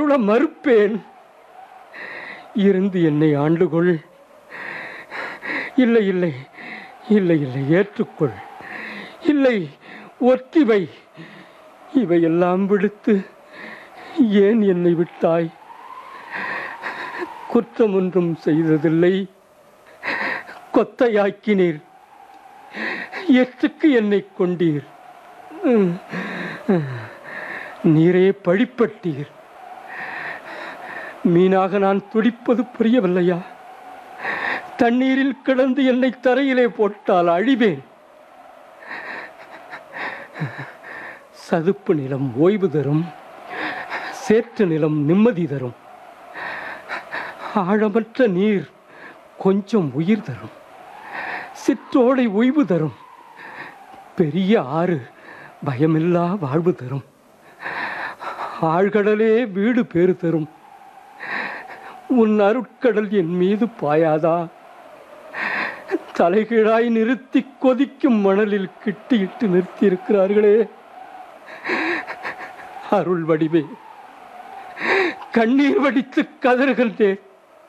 அருள மறுப்பேன் இருந்து என்னை ஆண்டுகொள் இல்லை இல்லை இல்லை இல்லை ஏற்றுக்கொள் இல்லை ஒத்திவை இவையெல்லாம் விடுத்து ஏன் என்னை விட்டாய் குற்றம் ஒன்றும் செய்ததில்லை கொத்தையாக்கினீர் எற்றுக்கு என்னை கொண்டீர் உம், உம். நீரே பழிப்பட்டீர் மீனாக நான் துடிப்பது புரியவில்லையா தண்ணீரில் கிடந்து என்னை தரையிலே போட்டால் அழிவேன் சதுப்பு நிலம் ஓய்வு தரும் சேற்று நிலம் நிம்மதி தரும் ஆழமற்ற நீர் கொஞ்சம் உயிர் தரும் சிற்றோடை ஓய்வு தரும் பெரிய ஆறு பயமில்லா வாழ்வு தரும் ஆழ்கடலே வீடு பேறு தரும் உன் அருட்கடல் என் மீது பாயாதா தலைகீழாய் நிறுத்தி கொதிக்கும் மணலில் கிட்டியிட்டு நிறுத்தியிருக்கிறார்களே அருள் வடிவே கண்ணீர் வடித்து கதறுகின்றேன்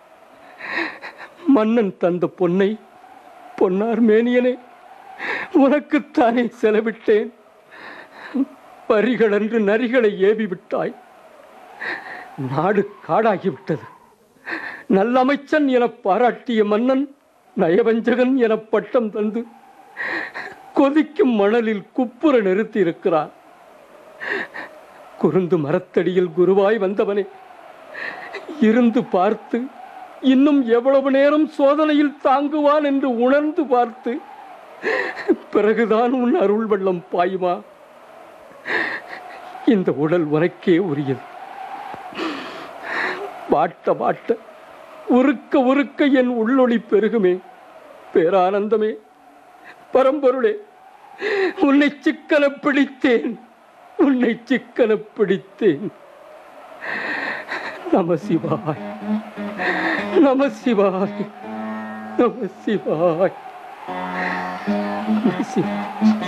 மன்னன் தந்த பொன்னை பொன்னார் மேனியனே உனக்குத்தானே செலவிட்டேன் பரிகளன்று நரிகளை ஏவி விட்டாய் நாடு காடாகிவிட்டது நல்லமைச்சன் என பாராட்டிய மன்னன் நயவஞ்சகன் என பட்டம் தந்து கொதிக்கும் மணலில் குப்புற நிறுத்தி இருக்கிறார் குருந்து மரத்தடியில் குருவாய் வந்தவனே இருந்து பார்த்து இன்னும் எவ்வளவு நேரம் சோதனையில் தாங்குவான் என்று உணர்ந்து பார்த்து பிறகுதான் உன் அருள் வெள்ளம் பாயுமா இந்த உடல் உனக்கே உரியது வாட்ட வாட்ட உருக்க உருக்க என் உள்ளொளி பெருகுமே பேரானந்தமே பரம்பொருளே உன்னை சிக்கன பிடித்தேன் உன்னை சிக்கன பிடித்தேன் நம சிவாய் நம சிவாய் நம சிவாய் நம சிவாய்